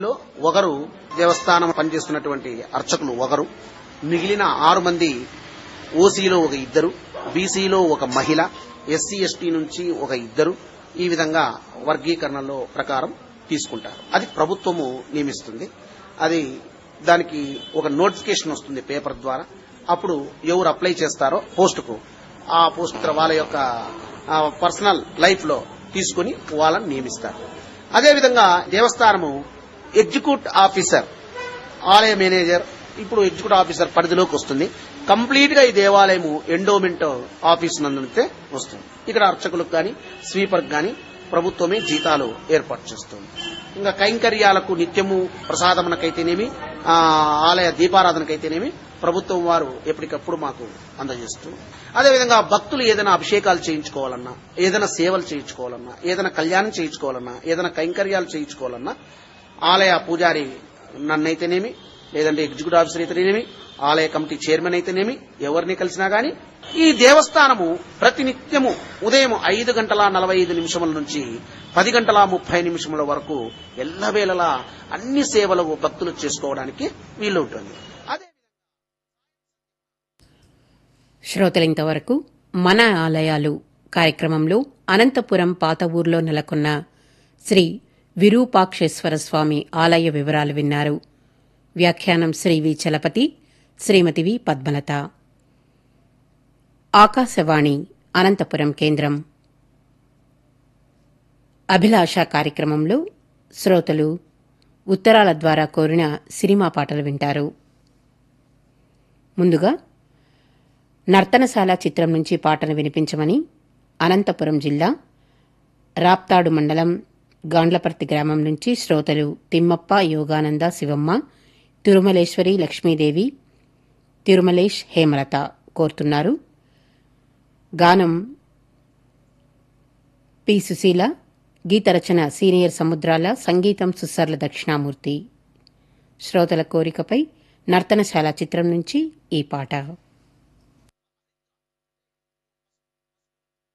లో ఒకరు దేవస్థానం పనిచేస్తున్నటువంటి అర్చకులు ఒకరు మిగిలిన ఆరు మంది ఓసీలో ఒక ఇద్దరు బీసీలో ఒక మహిళ ఎస్సీ ఎస్టీ నుంచి ఒక ఇద్దరు ఈ విధంగా వర్గీకరణలో ప్రకారం తీసుకుంటారు అది ప్రభుత్వము నియమిస్తుంది అది దానికి ఒక నోటిఫికేషన్ వస్తుంది పేపర్ ద్వారా అప్పుడు ఎవరు అప్లై చేస్తారో పోస్టుకు ఆ పోస్ట్ వాళ్ళ యొక్క పర్సనల్ లైఫ్ లో తీసుకుని వాళ్ళని నియమిస్తారు అదేవిధంగా దేవస్థానము ఎగ్జిక్యూట్ ఆఫీసర్ ఆలయ మేనేజర్ ఇప్పుడు ఎగ్జిక్యూటివ్ ఆఫీసర్ పరిధిలోకి వస్తుంది కంప్లీట్ గా ఈ దేవాలయము ఎండోమెంట్ ఆఫీస్ నందునితే వస్తుంది ఇక్కడ అర్చకులకు కానీ స్వీపర్ కానీ ప్రభుత్వమే జీతాలు ఏర్పాటు చేస్తుంది ఇంకా కైంకర్యాలకు నిత్యము ప్రసాదమునకైతేనేమి ఆ, ఆలయ దీపారాధనకైతేనేమి ప్రభుత్వం వారు ఎప్పటికప్పుడు మాకు అందజేస్తూ అదేవిధంగా భక్తులు ఏదైనా అభిషేకాలు చేయించుకోవాలన్నా ఏదైనా సేవలు చేయించుకోవాలన్నా ఏదైనా కళ్యాణం చేయించుకోవాలన్నా ఏదైనా కైంకర్యాలు చేయించుకోవాలన్నా ఆలయ పూజారి నన్నైతేనేమి లేదంటే ఎగ్జిక్యూటివ్ ఆఫీసర్ అయితేనేమి ఆలయ కమిటీ చైర్మన్ అయితేనేమి ఎవరిని కలిసినా గాని ఈ దేవస్థానము ప్రతినిత్యము ఉదయం ఐదు గంటల నలభై ఐదు నిమిషముల నుంచి పది గంటల ముప్పై నిమిషముల వరకు ఎల్లవేళలా అన్ని సేవలు భక్తులు చేసుకోవడానికి వీలుంటుంది అదే శ్రోతలింతవరకు మన ఆలయాలు కార్యక్రమంలో అనంతపురం పాత ఊర్లో నెలకొన్న శ్రీ విరూపాక్షేశ్వర స్వామి ఆలయ వివరాలు విన్నారు వ్యాఖ్యానం శ్రీ వి చలపతి శ్రీమతి వి పద్మలత ఆకాశవాణి అనంతపురం కేంద్రం అభిలాష కార్యక్రమంలో శ్రోతలు ఉత్తరాల ద్వారా కోరిన సినిమా పాటలు వింటారు ముందుగా నర్తనశాల చిత్రం నుంచి పాటను వినిపించమని అనంతపురం జిల్లా రాప్తాడు మండలం గాండ్లపర్తి గ్రామం నుంచి శ్రోతలు తిమ్మప్ప యోగానంద శివమ్మ తిరుమలేశ్వరి లక్ష్మీదేవి తిరుమలేష్ హేమలత కోరుతున్నారు గానం పి సుశీల గీతరచన సీనియర్ సముద్రాల సంగీతం సుస్సర్ల దక్షిణామూర్తి శ్రోతల కోరికపై నర్తనశాల చిత్రం నుంచి ఈ పాట